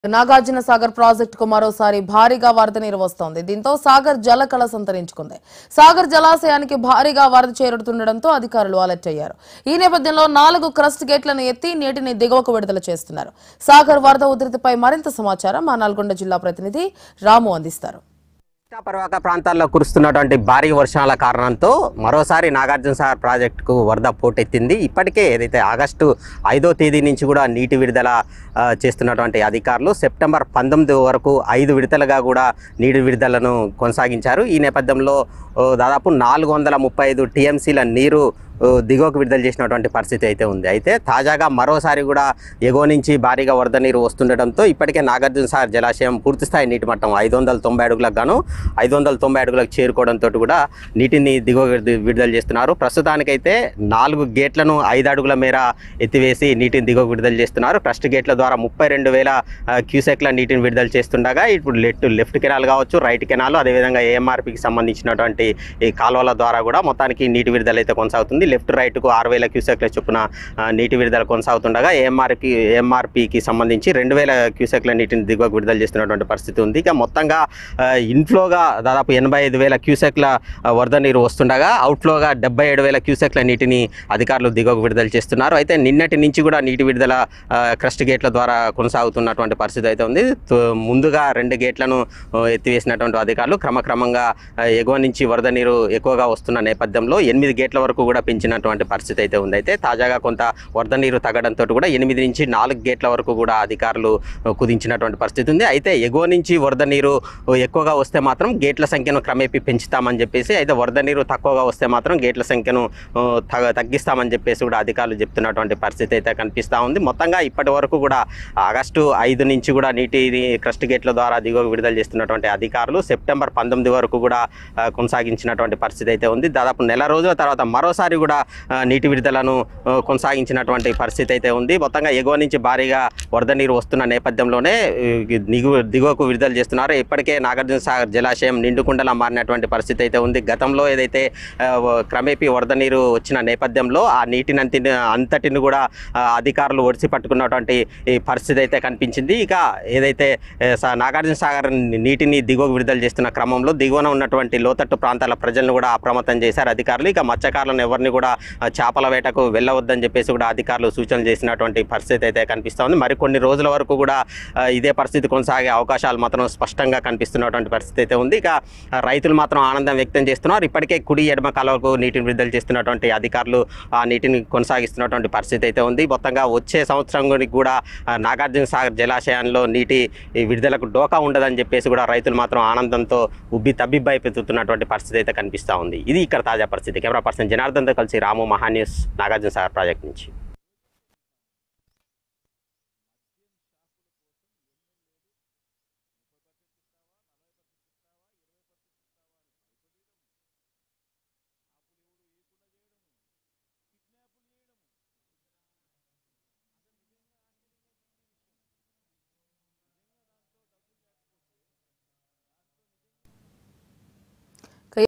నాగార్జున సాగర్ ప్రాజెక్టుకు మరోసారి భారీగా వరద నీరు వస్తోంది దీంతో సాగర్ జలకళ సంతరించుకుంది సాగర్ జలాశయానికి భారీగా వరద చేరుతుండటంతో అధికారులు అలర్ట్ అయ్యారు ఈ నేపథ్యంలో నాలుగు క్రస్ట్ గేట్లను ఎత్తి నీటిని దిగువకు విడుదల చేస్తున్నారు సాగర్ వరద ఉధృతిపై మరింత సమాచారం మా నల్గొండ జిల్లా ప్రతినిధి రాము అందిస్తారు కృష్ణా పర్వత ప్రాంతాల్లో కురుస్తున్నటువంటి భారీ వర్షాల కారణంతో మరోసారి నాగార్జున సాగర్ ప్రాజెక్టుకు వరద పోటెత్తింది ఇప్పటికే ఏదైతే ఆగస్టు ఐదో తేదీ నుంచి కూడా నీటి విడుదల ఆ, చేస్తున్నటువంటి అధికారులు సెప్టెంబర్ పంతొమ్మిది వరకు ఐదు విడతలుగా కూడా నీటి విడుదలను కొనసాగించారు ఈ నేపథ్యంలో ఓ, దాదాపు నాలుగు వందల ముప్పై ఐదు టీఎంసీల నీరు ఓ, దిగువకు విడుదల చేసినటువంటి పరిస్థితి అయితే ఉంది అయితే తాజాగా మరోసారి కూడా ఎగువ నుంచి భారీగా వరద నీరు వస్తుండటంతో ఇప్పటికే నాగార్జున సాగర్ జలాశయం పూర్తిస్థాయి నీటి మట్టం ఐదు వందల తొంభై అడుగులకు గాను ఐదు వందల తొంభై అడుగులకు చేరుకోవడంతో కూడా నీటిని దిగువ విడుద- విడుదల చేస్తున్నారు ప్రస్తుతానికైతే నాలుగు గేట్లను ఐదు అడుగుల మేర ఎత్తివేసి నీటిని దిగువ విడుదల చేస్తున్నారు ట్రస్ట్ గేట్ల ద్వారా ముప్పై రెండు వేల ఆ, క్యూసెక్ల నీటిని విడుదల చేస్తుండగా ఇప్పుడు లెఫ్ట్ లెఫ్ట్ కెనాల్ కావచ్చు రైట్ కెనాల్ అదేవిధంగా ఏఎంఆర్పికి సంబంధించినటువంటి ఈ కాలువల ద్వారా కూడా మొత్తానికి నీటి విడుదల అయితే కొనసాగుతుంది లెఫ్ట్ రైట్కు ఆరు వేల క్యూసెక్ల చొప్పున ఆ, నీటి విడుదల కొనసాగుతుండగా ఏఎంఆర్కి ఏఎంఆర్పికి సంబంధించి రెండు వేల క్యూసెక్ల నీటిని దిగువకు విడుదల చేస్తున్నటువంటి పరిస్థితి ఉంది ఇక మొత్తంగా ఆ, ఇన్ఫ్లోగా దాదాపు ఎనభై ఐదు వేల క్యూసెక్ల ఆ, వరద నీరు వస్తుండగా అవుట్ఫ్లోగా డెబ్బై ఏడు వేల క్యూసెక్ల నీటిని అధికారులు దిగువకు విడుదల చేస్తున్నారు అయితే నిన్నటి నుంచి కూడా నీటి విడుదల ఆ, క్రస్ట్ గేట్ల ద్వారా కొనసాగుతున్నటువంటి పరిస్థితి అయితే ఉంది తో- ముందుగా రెండు గేట్లను ఆ, ఎత్తివేసినటువంటి అధికారులు క్రమక్రమంగా ఆ, ఎగువ నుంచి వరద నీరు ఎక్కువగా వస్తున్న నేపథ్యంలో ఎనిమిది గేట్ల వరకు కూడా పెంచినటువంటి పరిస్థితి అయితే ఉంది అయితే తాజాగా కొంత వరద నీరు తగ్గడంతో కూడా ఎనిమిది నుంచి నాలుగు గేట్ల వరకు కూడా అధికారులు ఆ, కుదించినటువంటి పరిస్థితి ఉంది అయితే ఎగువ నుంచి వరద నీరు ఆ, ఎక్కువగా వస్తే మాత్రం గేట్ల సంఖ్యను క్రమేపీ పెంచుతామని చెప్పేసి అయితే వరద నీరు తక్కువగా వస్తే మాత్రం గేట్ల సంఖ్యను ఆ, తగ- తగ్గిస్తామని చెప్పేసి కూడా అధికారులు చెప్తున్నటువంటి పరిస్థితి అయితే కనిపిస్తూ ఉంది మొత్తంగా ఇప్పటి వరకు కూడా ఆగస్టు ఐదు నుంచి కూడా నీటిని క్రస్ట్ గేట్ల ద్వారా దిగువ విడుదల చేస్తున్నటువంటి అధికారులు సెప్టెంబర్ పంతొమ్మిది వరకు కూడా ఆ, కొనసాగించినటువంటి పరిస్థితి అయితే ఉంది దాదాపు నెల రోజుల తర్వాత మరోసారి కూడా ఆ, నీటి విడుదలను ఆ, కొనసాగించినటువంటి పరిస్థితి అయితే ఉంది మొత్తంగా ఎగువ నుంచి భారీగా వరద నీరు వస్తున్న నేపథ్యంలోనే ఈ దిగువ దిగువకు విడుదల చేస్తున్నారు ఇప్పటికే నాగార్జున సాగర్ జలాశయం నిండుకుండలా మారినటువంటి పరిస్థితి అయితే ఉంది గతంలో ఏదైతే ఆ, వ- క్రమేపీ వరద నీరు వచ్చిన నేపథ్యంలో ఆ నీటిని అంతిని అంతటిని కూడా ఆ, అధికారులు ఒడిసి పట్టుకున్నటువంటి ఈ పరిస్థితి అయితే కనిపించింది ఇక ఏదైతే ఏ, స- నాగార్జున సాగర్ నీటిని దిగువకు విడుదల చేస్తున్న క్రమంలో దిగువన ఉన్నటువంటి లోతట్టు ప్రాంతాల ప్రజలను కూడా అప్రమత్తం చేశారు అధికారులు ఇక మత్స్యకారులను ఎవరిని కూడా ఆ, చేపల వేటకు వెళ్ళవద్దని చెప్పేసి కూడా అధికారులు సూచనలు చేసినటువంటి పరిస్థితి అయితే కనిపిస్తూ ఉంది మరికొన్ని రోజుల వరకు కూడా ఆ, ఇదే పరిస్థితి కొనసాగే అవకాశాలు మాత్రం స్పష్టంగా కనిపిస్తున్నటువంటి పరిస్థితి అయితే ఉంది ఇక ఆ, రైతులు మాత్రం ఆనందం వ్యక్తం చేస్తున్నారు ఇప్పటికే కుడి ఎడమ కాలువకు నీటిని విడుదల చేస్తున్నటువంటి అధికారులు ఆ నీటిని కొనసాగిస్తున్నటువంటి పరిస్థితి అయితే ఉంది మొత్తంగా వచ్చే సంవత్సరం కూడా ఆ, నాగార్జున సాగర్ జలాశయంలో నీటి ఈ విడుదలకు డోకా ఉండదని చెప్పేసి కూడా రైతులు మాత్రం ఆనందంతో ఉబ్బి తబ్బిబ్బైపోతున్నటువంటి పరిస్థితి అయితే కనిపిస్తూ ఉంది ఇది ఇక్కడ తాజా పరిస్థితి కెమెరా పర్సన్ జనార్దన్తో కలిసి రాము మహాన్యూస్ నాగార్జున సాగర్ ప్రాజెక్ట్ నుంచి